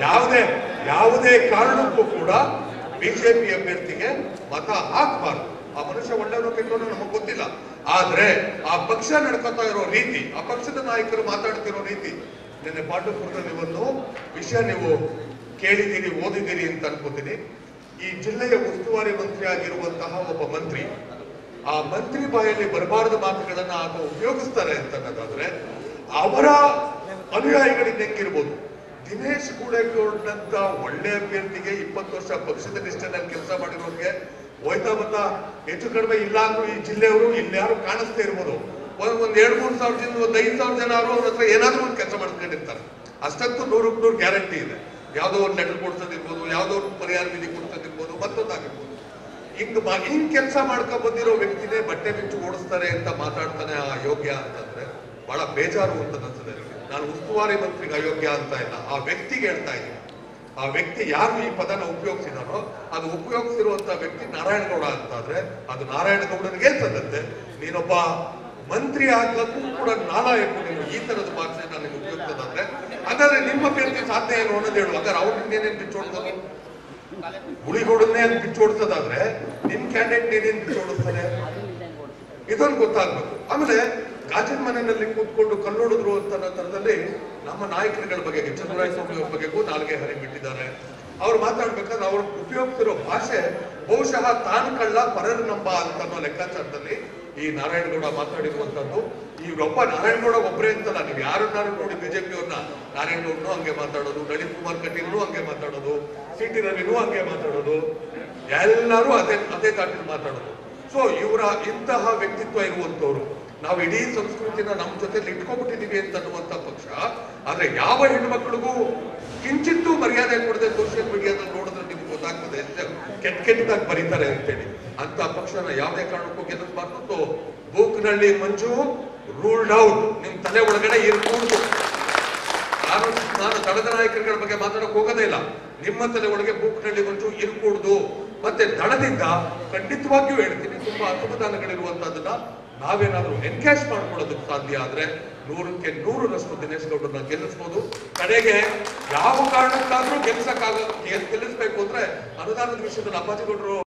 ಯಾವುದೇ ಯಾವುದೇ ಕಾರಣಕ್ಕೂ ಕೂಡ ಬಿಜೆಪಿ ಅಭ್ಯರ್ಥಿಗೆ ಮತ ಹಾಕ್ಬಾರ್ದು ಆ ಮನುಷ್ಯ ಒಳ್ಳೆಯವನು ಕೆಟ್ಟವನು ನಮಗೆ ಗೊತ್ತಿಲ್ಲ ಆದ್ರೆ ಆ ಪಕ್ಷ ನಡ್ಕೊತಾ ಇರೋ ರೀತಿ ಆ ಪಕ್ಷದ ನಾಯಕರು ಮಾತಾಡ್ತಿರೋ ರೀತಿ ನಿನ್ನೆ ಪಾಂಡವಪುರದಲ್ಲಿ ಒಂದು ವಿಷಯ ನೀವು ಕೇಳಿದ್ದೀರಿ ಓದಿದ್ದೀರಿ ಅಂತ ಅನ್ಕೋತೀನಿ ಈ ಜಿಲ್ಲೆಯ ಉಸ್ತುವಾರಿ ಮಂತ್ರಿ ಆಗಿರುವಂತಹ ಒಬ್ಬ ಮಂತ್ರಿ ಆ ಮಂತ್ರಿ ಬಾಯಲ್ಲಿ ಬರಬಾರದ ಮಾತುಗಳನ್ನ ಆತ ಉಪಯೋಗಿಸ್ತಾರೆ ಅಂತ ಅನ್ನೋದಾದ್ರೆ ಅವರ ಅನುಯಾಯಿಗಳಿಗೆ ಹೆಂಗಿರ್ಬೋದು ದಿನೇಶ್ ಗೂಡೇಗೌಡನಂತ ಒಳ್ಳೆ ಅಭ್ಯರ್ಥಿಗೆ ಇಪ್ಪತ್ತು ವರ್ಷ ಪಕ್ಷದ ನಿಷ್ಠೆನಲ್ಲಿ ಕೆಲಸ ಮಾಡಿರೋರಿಗೆ ಹೋಯ್ತಾ ಬರ್ತಾ ಹೆಚ್ಚು ಕಡಿಮೆ ಇಲ್ಲ ಅಂದ್ರೂ ಈ ಜಿಲ್ಲೆಯವರು ಇಲ್ಲಿ ಯಾರು ಕಾಣಿಸ್ತಾ ಇರ್ಬೋದು ಒಂದ್ ಒಂದ್ ಎರಡ್ ಮೂರ್ ಸಾವಿರ ಜನ ಒಂದ್ ಐದು ಸಾವಿರ ಜನ ಅವ್ರ ಹತ್ರ ಏನಾದ್ರೂ ಒಂದು ಕೆಲಸ ಮಾಡ್ಕೊಂಡಿರ್ತಾರೆ ಅಷ್ಟಂತೂ ನೂರಕ್ಕೆ ನೂರು ಗ್ಯಾರಂಟಿ ಇದೆ ಯಾವುದೋ ಒಂದು ಲೆಟರ್ ಕೊಡ್ಸೋದಿರ್ಬೋದು ಯಾವುದೋ ಒಂದು ಪರಿಹಾರ ನಿಧಿ ಕೊಡ್ಸೋದಿರ್ಬೋದು ಮತ್ತೊಂದಾಗಿರ್ಬೋದು ಹಿಂಗ್ ಬ- ಹಿಂಗ್ ಕೆಲಸ ಮಾಡ್ಕೊಂಡ್ ಬಂದಿರೋ ವ್ಯಕ್ತಿನೇ ಬಟ್ಟೆ ಬಿಚ್ಚು ಓಡಿಸ್ತಾರೆ ಅಂತ ಮಾತಾಡ್ತಾನೆ ಆ ಅಯೋಗ್ಯ ಅಂತಂದ್ರೆ ಬಹಳ ಬೇಜಾರು ಅಂತ ಅನ್ಸುತ್ತೆ ನಾನು ಉಸ್ತುವಾರಿ ಮಂತ್ರಿಗೆ ಅಯೋಗ್ಯ ಅಂತ ಇಲ್ಲ ಆ ವ್ಯಕ್ತಿಗೆ ಹೇಳ್ತಾ ಇದ್ದೀನಿ ಆ ವ್ಯಕ್ತಿ ಯಾರು ಈ ಪದನ ಉಪಯೋಗಿಸಿದಾರೋ ಅದು ಉಪಯೋಗಿಸಿರುವಂತ ವ್ಯಕ್ತಿ ನಾರಾಯಣಗೌಡ ಅಂತ ಆದ್ರೆ ಅದು ನಾರಾಯಣಗೌಡನಿಗೆ ಸಲ್ಲತ್ತೆ ನೀನೊಬ್ಬ ಮಂತ್ರಿ ಆಗ್ಲಕ್ಕೂ ಕೂಡ ನಾಲಾಯಕು ನೀನು ಈ ತರದ ಭಾಷೆ ನನಗೆ ಉಪಯೋಗಿಸೋದಾದ್ರೆ ಹಾಗಾದ್ರೆ ನಿಮ್ಮ ಅಭ್ಯರ್ಥಿ ಸಾಧ್ಯ ಏನು ಅನ್ನೋದು ಹೇಳು ಹಾಗಾದ್ರೆ ಅವ್ರನ್ನ ಏನೇನು ಬಿಚ್ಚೋಡ್ಬೋದು ಹುಳಿಗೌಡನ್ನೇ ಅಂತ ಬಿಚ್ಚೋಡ್ಸೋದಾದ್ರೆ ನಿಮ್ ಕ್ಯಾಂಡಿಡೇಟ್ ಏನೇನ್ ಬಿಚ್ಚೋಡಿಸ್ತಾರೆ ಇದೊಂದು ಗೊತ್ತಾಗ್ಬೇಕು ಆಮೇಲೆ ಗಾಜಿನ ಮನೆಯಲ್ಲಿ ಕೂತ್ಕೊಂಡು ಕಲ್ಲೊಡಿದ್ರು ಅಂತ ಅನ್ನೋ ತರದಲ್ಲಿ ನಮ್ಮ ನಾಯಕರುಗಳ ಬಗ್ಗೆ ಚಂದ್ರರಾಯ ಸ್ವಾಮಿ ಅವ್ರ ಬಗ್ಗೆಗೂ ನಾಲ್ಗೆ ಹರಿ ಬಿಟ್ಟಿದ್ದಾರೆ ಅವ್ರು ಮಾತಾಡ್ಬೇಕಾದ್ರೆ ಅವ್ರು ಉಪಯೋಗಿಸಿರೋ ಭಾಷೆ ಬಹುಶಃ ತಾನು ಕಳ್ಳ ಪರರ ನಂಬ ಅಂತ ಅನ್ನೋ ಲೆಕ್ಕಾಚಾರದಲ್ಲಿ ಈ ನಾರಾಯಣಗೌಡ ಮಾತಾಡಿರುವಂತದ್ದು ಇವರೊಬ್ಬ ನಾರಾಯಣಗೌಡ ಒಬ್ಬರೇ ಅಂತಲ್ಲ ನೀವು ಯಾರನ್ನಾರು ನೋಡಿ ಬಿಜೆಪಿ ಅವ್ರನ್ನ ನಾರಾಯಣಗೌಡನು ಹಂಗೆ ಮಾತಾಡೋದು ನಳಿನ್ ಕುಮಾರ್ ಕಟೀಲ್ನು ಹಂಗೆ ಮಾತಾಡೋದು ಸಿ ಟಿ ರವಿನೂ ಹಂಗೆ ಮಾತಾಡೋದು ಎಲ್ಲರೂ ಅದೇ ಅದೇ ತಾಟಿಲ್ ಮಾತಾಡೋದು ಸೊ ಇವರ ಇಂತಹ ವ್ಯಕ್ತಿತ್ವ ಇರುವಂತವ್ರು ನಾವು ಇಡೀ ಸಂಸ್ಕೃತಿನ ನಮ್ಮ ಜೊತೆಲಿ ಇಟ್ಕೊಂಡ್ಬಿಟ್ಟಿದೀವಿ ಅಂತ ಅನ್ನುವಂತ ಪಕ್ಷ ಆದ್ರೆ ಯಾವ ಹೆಣ್ಮಕ್ಳಿಗೂ ಕಿಂಚಿತ್ತೂ ಮರ್ಯಾದೆ ಕೊಡದೆ ಸೋಷಿಯಲ್ ಮೀಡಿಯಾದಲ್ಲಿ ನೋಡಿದ್ರೆ ನಿಮ್ಗೆ ಗೊತ್ತಾಗ್ತದೆ ಎಷ್ಟು ಕೆಟ್ಟ ಕೆಟ್ಟದಾಗಿ ಬರೀತಾರೆ ಅಂತೇಳಿ ಅಂತ ಪಕ್ಷನ ಯಾವುದೇ ಕಾರಣಕ್ಕೂ ಗೆಲ್ಲಿಸಬಾರ್ದು ಬೂಕ್ನಳ್ಳಿ ಮಂಜು ರೂಲ್ಡ್ ಔಟ್ ನಿಮ್ ತಲೆ ಒಳಗಡೆ ಇರ್ಕೂಡ್ದು ನಾನು ನಾನು ದಳದ ನಾಯಕರುಗಳ ಬಗ್ಗೆ ಮಾತಾಡಕ್ ಹೋಗೋದೇ ಇಲ್ಲ ನಿಮ್ಮ ತಲೆ ಒಳಗೆ ಬೂಕ್ನಲ್ಲಿ ಮಂಜು ಇರ್ಕೂಡ್ದು ಮತ್ತೆ ದಳದಿಂದ ಖಂಡಿತವಾಗಿಯೂ ಹೇಳ್ತೀನಿ ತುಂಬಾ ಅಸಮಾಧಾನಗಳಿರುವಂತದನ್ನ ನಾವೇನಾದ್ರೂ ಎನ್ಕ್ಯಾಶ್ ಮಾಡ್ಕೊಳ್ಳೋದಕ್ಕೆ ಸಾಧ್ಯ ಆದ್ರೆ ನೂರಕ್ಕೆ ನೂರರಷ್ಟು ದಿನೇಶ್ ಗೌಡರನ್ನ ಗೆಲ್ಲಿಸ್ಬೋದು ಕಡೆಗೆ ಯಾವ ಕಾರಣಕ್ಕಾದ್ರೂ ಗೆಲ್ಸಕ್ಕಾಗ ಗೆಲ್ಲಿಸ್ಬೇಕು ಅಂದ್ರೆ ಅನುದಾನದ ವಿಷಯದಲ್ಲಿ ಅಪ್ಪಾಜಿ ಗೌಡರು